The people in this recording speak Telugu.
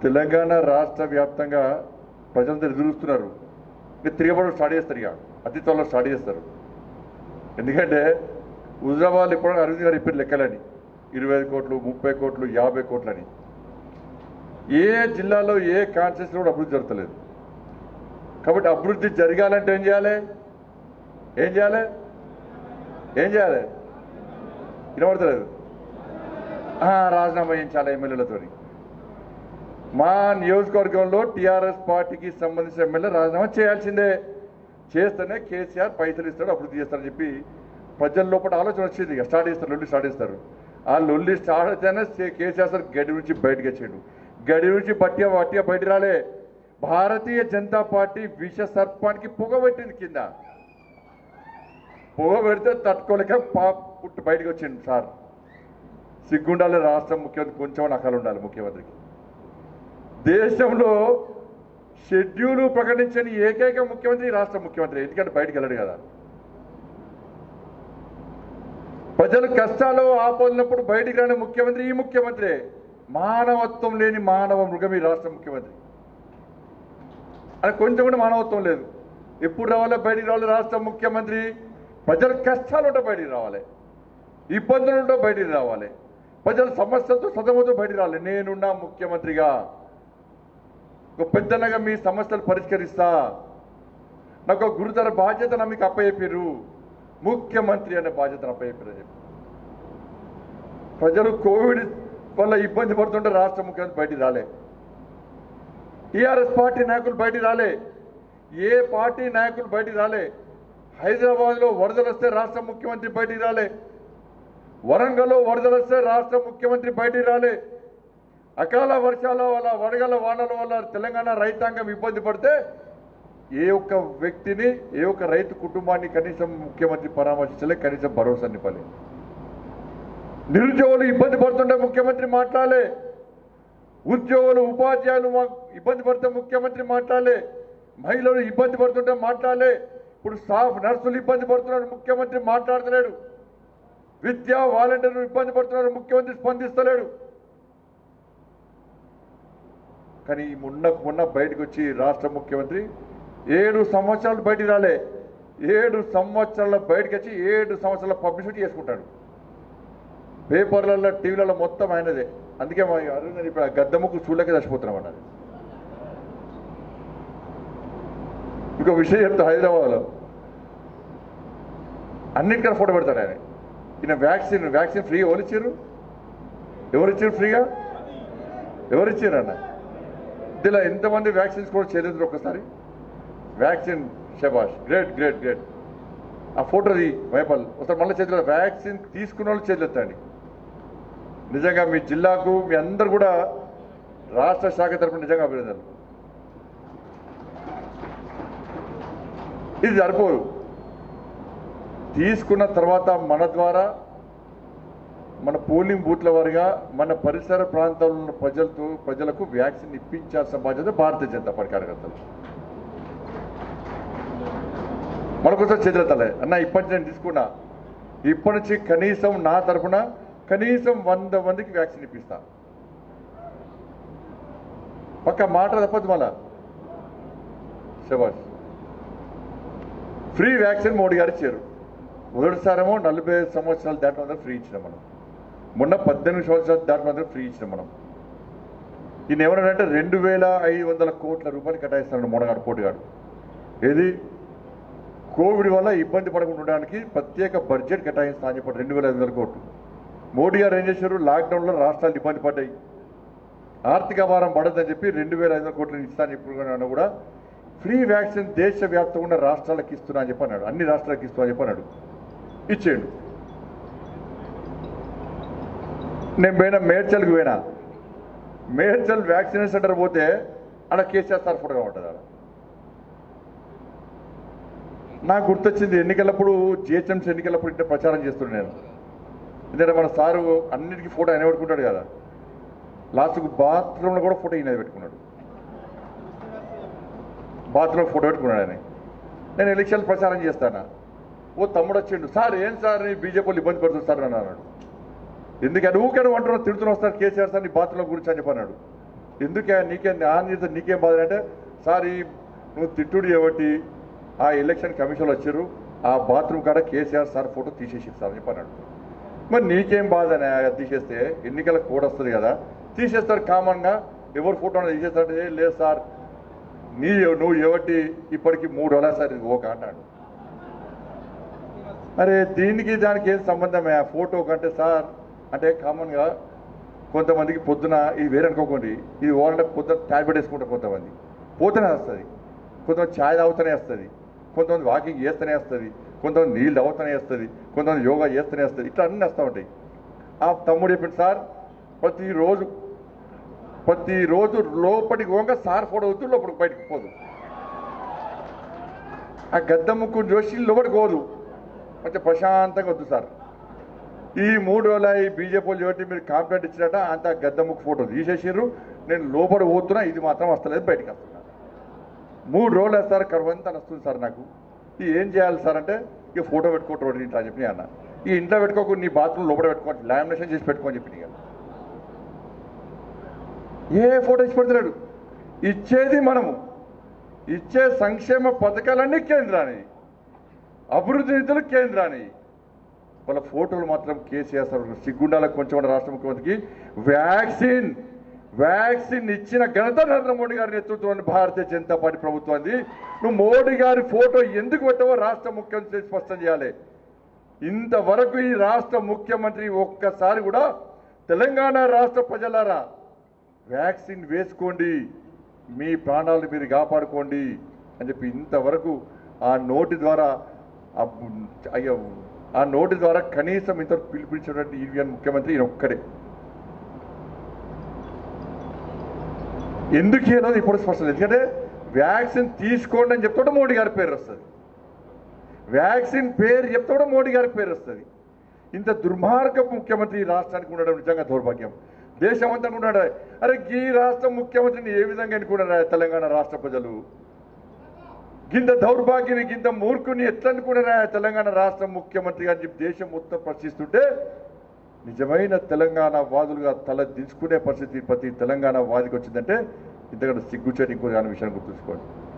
తెలంగాణ రాష్ట్ర వ్యాప్తంగా ప్రజలందరూ ఎదురుస్తున్నారు ఇక తిరగబడడం స్టార్ట్ చేస్తారు ఇక అతి త్వరలో స్టార్ట్ చేస్తారు ఎందుకంటే హుజరాబాద్ ఇప్పుడు అరవింద్ గారు ఇప్పుడు లెక్కలని ఇరవై ఐదు కోట్లు ముప్పై కోట్లు యాభై కోట్లని ఏ జిల్లాలో ఏ కాన్స్టిట్యూన్సీ కూడా అభివృద్ధి జరుగుతలేదు కాబట్టి అభివృద్ధి జరగాలంటే ఏం చేయాలి ఏం చేయాలి ఏం చేయాలి వినబడతలేదు ఆ, రాజీనామా చేయించాలి ఎమ్మెల్యేలతో మా నియోజకవర్గంలో టీఆర్ఎస్ పార్టీకి సంబంధించిన ఎమ్మెల్యే రాజీనామా చేయాల్సిందే చేస్తేనే కేసీఆర్ పైసలు ఇస్తాడు అభివృద్ధి చేస్తారని చెప్పి ప్రజల లోపల ఆలోచన వచ్చింది ఇక స్టార్ట్ చేస్తారు లొల్లి స్టార్ట్ చేస్తారు ఆ లొల్లి స్టార్ట్ అయితేనే కే- కేసీఆర్ సార్ గడి నుంచి బయటకు వచ్చాడు గడి నుంచి బట్టిగా బట్టిగా బయట రాలే భారతీయ జనతా పార్టీ విష సర్పానికి పొగ పెట్టింది కింద పొగ పెడితే తట్టుకోలేక పా పుట్టి బయటకు వచ్చింది సార్ సిగ్గుండాలి రాష్ట్ర ముఖ్యమంత్రి కొంచెం నకలు ఉండాలి ముఖ్యమంత్రికి దేశంలో షెడ్యూల్ ప్రకటించని ఏకైక ముఖ్యమంత్రి ఈ రాష్ట్ర ముఖ్యమంత్రి ఎందుకంటే బయటికి వెళ్ళడు కదా ప్రజలు కష్టాలు ఆపదినప్పుడు బయటికి రాని ముఖ్యమంత్రి ఈ ముఖ్యమంత్రి మానవత్వం లేని మానవ మృగం ఈ రాష్ట్ర ముఖ్యమంత్రి అది కొంచెం కూడా మానవత్వం లేదు ఎప్పుడు రావాలి బయటికి రావాలి రాష్ట్ర ముఖ్యమంత్రి ప్రజల కష్టాలు ఉంటే బయటికి రావాలి ఇబ్బందులు ఉంటే బయటికి రావాలి ప్రజల సమస్యలతో సతమతో బయటికి రావాలి నేనున్నా ముఖ్యమంత్రిగా ఒక పెద్దనగా మీ సమస్యలు పరిష్కరిస్తా నాకు ఒక గురుతర బాధ్యత నా మీకు అప్పచెప్పారు ముఖ్యమంత్రి అనే బాధ్యతను అప్పచెప్పారు అని చెప్పి ప్రజలు కోవిడ్ వల్ల ఇబ్బంది పడుతుంటే రాష్ట్ర ముఖ్యమంత్రి బయటికి రాలే టీఆర్ఎస్ పార్టీ నాయకులు బయటికి రాలే ఏ పార్టీ నాయకులు బయటికి రాలే హైదరాబాద్లో వరదలు వస్తే రాష్ట్ర ముఖ్యమంత్రి బయటికి రాలే వరంగల్లో వరదలు వస్తే రాష్ట్ర ముఖ్యమంత్రి బయటికి రాలే అకాల వర్షాల వల్ల వడగల వానల వల్ల తెలంగాణ రైతాంగం ఇబ్బంది పడితే ఏ ఒక్క వ్యక్తిని ఏ ఒక్క రైతు కుటుంబాన్ని కనీసం ముఖ్యమంత్రి పరామర్శించలే కనీసం భరోసా నింపలే నిరుద్యోగులు ఇబ్బంది పడుతుంటే ముఖ్యమంత్రి మాట్లాడలే ఉద్యోగులు ఉపాధ్యాయులు మా- ఇబ్బంది పడితే ముఖ్యమంత్రి మాట్లాడలే మహిళలు ఇబ్బంది పడుతుంటే మాట్లాడలే ఇప్పుడు స్టాఫ్ నర్సులు ఇబ్బంది పడుతున్నారు ముఖ్యమంత్రి మాట్లాడతలేడు విద్యా వాలంటీర్లు ఇబ్బంది పడుతున్నారు ముఖ్యమంత్రి స్పందిస్తలేడు కానీ ఈ మొన్న మొన్న బయటకు వచ్చి రాష్ట్ర ముఖ్యమంత్రి ఏడు సంవత్సరాలు బయటికి రాలే ఏడు సంవత్సరాల బయటకు వచ్చి ఏడు సంవత్సరాల పబ్లిసిటీ చేసుకుంటాడు పేపర్లలో టీవీలలో మొత్తం ఆయనదే అందుకే మా అరుణ్ ఇప్పుడు ఆ గద్దముకు చూడలేక చచ్చిపోతున్నాం అన్నది ఇంకో విషయం చెప్తా హైదరాబాద్లో అన్నిటికన్నా ఫోటో పెడతాడు ఆయన ఈయన వ్యాక్సిన్ వ్యాక్సిన్ ఫ్రీ ఎవరు ఇచ్చారు ఎవరు ఇచ్చారు ఫ్రీగా ఎవరు ఇచ్చారు అన్న ఇందులో ఎంతమంది వ్యాక్సిన్స్ కూడా చేయలేదు ఒకసారి వ్యాక్సిన్ శబాష్ గ్రేట్ గ్రేట్ గ్రేట్ ఆ ఫోటోది వైపల్ ఒకసారి మళ్ళీ చేతిలో వ్యాక్సిన్ తీసుకున్న వాళ్ళు చేతులెత్తండి నిజంగా మీ జిల్లాకు మీ అందరు కూడా రాష్ట్ర శాఖ తరపున నిజంగా అభినందనలు ఇది సరిపోదు తీసుకున్న తర్వాత మన ద్వారా మన పోలింగ్ బూత్ల వారిగా మన పరిసర ప్రాంతాల్లో ఉన్న ప్రజలతో ప్రజలకు వ్యాక్సిన్ ఇప్పించాల్సిన బాధ్యత భారతీయ జనతా పార్టీ కార్యకర్తలు మనకోసం చేతులెత్తాలి అన్న ఇప్పటి నుంచి నేను తీసుకున్నా ఇప్పటి నుంచి కనీసం నా తరఫున కనీసం వంద మందికి వ్యాక్సిన్ ఇప్పిస్తా పక్క మాట తప్పదు మళ్ళా శబాష్ ఫ్రీ వ్యాక్సిన్ మోడీ గారు ఇచ్చారు మొదటిసారేమో నలభై ఐదు సంవత్సరాలు దాటిన అందరూ ఫ్రీ ఇచ్చినాం మనం మొన్న పద్దెనిమిది సంవత్సరాలు దాటిన అందరూ ఫ్రీ ఇచ్చినాం మనం ఈయన ఏమన్నాడంటే రెండు వేల ఐదు వందల కోట్ల రూపాయలు కేటాయిస్తాడు మొడగాడు పోటుగాడు ఏది కోవిడ్ వల్ల ఇబ్బంది పడకుండా ఉండడానికి ప్రత్యేక బడ్జెట్ కేటాయిస్తా అని చెప్పాడు రెండు వేల ఐదు వందల కోట్లు మోడీ గారు ఏం చేశారు లాక్డౌన్లో రాష్ట్రాలు ఇబ్బంది పడ్డాయి ఆర్థిక భారం పడదని చెప్పి రెండు వేల ఐదు వందల కోట్లు ఇస్తా అని చెప్పిన కూడా ఫ్రీ వ్యాక్సిన్ దేశవ్యాప్తంగా ఉన్న రాష్ట్రాలకు ఇస్తున్నా అని చెప్పి అన్నాడు అన్ని రాష్ట్రాలకు ఇస్తున్నా అని చెప్పి అన్నాడు ఇచ్చేయండు నేను పోయినా మేడ్చల్కి పోయినా మేడ్చల్ వ్యాక్సినేషన్ సెంటర్ పోతే ఆడ కేసీఆర్ సార్ ఫోటో ఉంటుంది ఆడ నాకు గుర్తొచ్చింది ఎన్నికలప్పుడు జిహెచ్ఎంసీ ఎన్నికలప్పుడు ఇంటే ప్రచారం చేస్తున్నాను నేను ఎందుకంటే మన సారు అన్నిటికీ ఫోటో ఆయన పెట్టుకుంటాడు కదా లాస్ట్కు బాత్రూంలో కూడా ఫోటో ఈయన పెట్టుకున్నాడు బాత్రూంలో ఫోటో పెట్టుకున్నాడు ఆయన నేను ఎలక్షన్ ప్రచారం చేస్తానా ఓ తమ్ముడు వచ్చిండు సార్ ఏం సార్ నీ బీజేపీ వాళ్ళు ఇబ్బంది పడుతుంది సార్ అని అన్నాడు ఎందుకని ఊకే నువ్వు అంటున్నావు తిడుతున్నావు సార్ కేసీఆర్ సార్ నీ బాత్రూంలో గురించి అని చెప్పి అన్నాడు ఎందుకే నీకే ఆ నీతో నీకేం బాధ అంటే సార్ ఈ నువ్వు తిట్టుడు ఏమిటి ఆ ఎలక్షన్ కమిషన్లు వచ్చారు ఆ బాత్రూమ్ కాడ కేసీఆర్ సార్ ఫోటో తీసేసారు సార్ అని చెప్పి అన్నాడు మరి నీకేం బాధ అని అది తీసేస్తే ఎన్నికల కోడ్ వస్తుంది కదా తీసేస్తారు కామన్గా ఎవరు ఫోటో తీసేస్తారంటే "ఏ, లేదు సార్ నీ నువ్వు ఎవటి ఇప్పటికి మూడు రోజుల సార్ ఇది ఓక అన్నాడు అరే దీనికి దానికి ఏం సంబంధమే ఆ ఫోటో కంటే సార్ అంటే కామన్గా కొంతమందికి పొద్దున ఇది వేరే అనుకోకండి ఇది ఓనంటే పొద్దున ట్యాబ్లెట్ వేసుకుంటారు కొంతమంది పోతేనే వస్తుంది కొంతమంది ఛాయ్ తాగుతూనే వస్తుంది కొంతమంది వాకింగ్ చేస్తూనే వస్తుంది కొంతమంది నీళ్ళు తాగుతూనే వస్తుంది కొంతమంది యోగా చేస్తూనే వస్తుంది ఇట్లా అన్నీ వస్తూ ఉంటాయి ఆ తమ్ముడు చెప్పింది సార్ ప్రతిరోజు ప్రతిరోజు లోపలికి పోగా సార్ ఫోటో అవుతూ లోపలికి బయటకు పోదు ఆ గద్ద ముక్కును చూసి లోపలికి పోదు కొంచెం ప్రశాంతంగా వద్దు సార్ ఈ మూడు రోజుల ఈ బీజేపీ వాళ్ళు కాబట్టి మీరు కాంప్లైంట్ ఇచ్చినట్ట అంత గద్ద ముక్కు ఫోటో తీసేసారు నేను లోపల పోతున్నా ఇది మాత్రం వస్తలేదు బయటకు వస్తున్నా మూడు రోజులు సార్ కరువు అంతా వస్తుంది సార్ నాకు ఇది ఏం చేయాలి సార్ అంటే ఇక ఫోటో పెట్టుకోవటం ఇంట్లో అని చెప్పి నేను అన్న ఈ ఇంట్లో పెట్టుకోకు నీ బాత్రూమ్ లోపల పెట్టుకోండి లామినేషన్ చేసి పెట్టుకోని చెప్పి ఇక ఏ ఫోటో ఇచ్చి పెడతాడు ఇచ్చేది మనము ఇచ్చే సంక్షేమ పథకాలన్నీ కేంద్రాన్ని అభివృద్ధి నిధులు కేంద్రాన్ని వాళ్ళ ఫోటోలు మాత్రం కేసీఆర్ సార్ సిగ్గుండాలకు కొంచెం కూడా రాష్ట్ర ముఖ్యమంత్రికి వ్యాక్సిన్ వ్యాక్సిన్ ఇచ్చిన ఘనత నరేంద్ర మోడీ గారి నేతృత్వంలోని భారతీయ జనతా పార్టీ ప్రభుత్వాన్ని నువ్వు మోడీ గారి ఫోటో ఎందుకు పెట్టవో రాష్ట్ర ముఖ్యమంత్రి స్పష్టం చేయాలి ఇంతవరకు ఈ రాష్ట్ర ముఖ్యమంత్రి ఒక్కసారి కూడా తెలంగాణ రాష్ట్ర ప్రజలారా వ్యాక్సిన్ వేసుకోండి మీ ప్రాణాలు మీరు కాపాడుకోండి అని చెప్పి ఇంతవరకు ఆ నోటి ద్వారా ఆ బు- అయ్యో ఆ నోటి ద్వారా కనీసం ఇంత పిలిపించినటువంటి ఇండియన్ ముఖ్యమంత్రి ఈయన ఒక్కడే ఎందుకు ఏదో ఇప్పుడు స్పష్టం ఎందుకంటే వ్యాక్సిన్ తీసుకోండి అని చెప్తే కూడా మోడీ గారి పేరు వస్తుంది వ్యాక్సిన్ పేరు చెప్తే కూడా మోడీ గారి పేరు వస్తుంది ఇంత దుర్మార్గపు ముఖ్యమంత్రి ఈ రాష్ట్రానికి ఉండడం నిజంగా దౌర్భాగ్యం దేశం అంతా అనుకున్నాడు అరే ఈ రాష్ట్ర ముఖ్యమంత్రిని ఏ విధంగా అనుకున్నారా తెలంగాణ రాష్ట్ర ప్రజలు గింత దౌర్భాగ్యని గింత మూర్ఖుని ఎట్లా అనుకున్నారా తెలంగాణ రాష్ట్ర ముఖ్యమంత్రి అని చెప్పి దేశం మొత్తం ప్రశ్నిస్తుంటే నిజమైన తెలంగాణ వాదులుగా తల దించుకునే పరిస్థితి ప్రతి తెలంగాణ వాదికి వచ్చిందంటే ఇంతకంటే సిగ్గుచేటి ఇంకో దాని విషయాన్ని గుర్తుంచుకోండి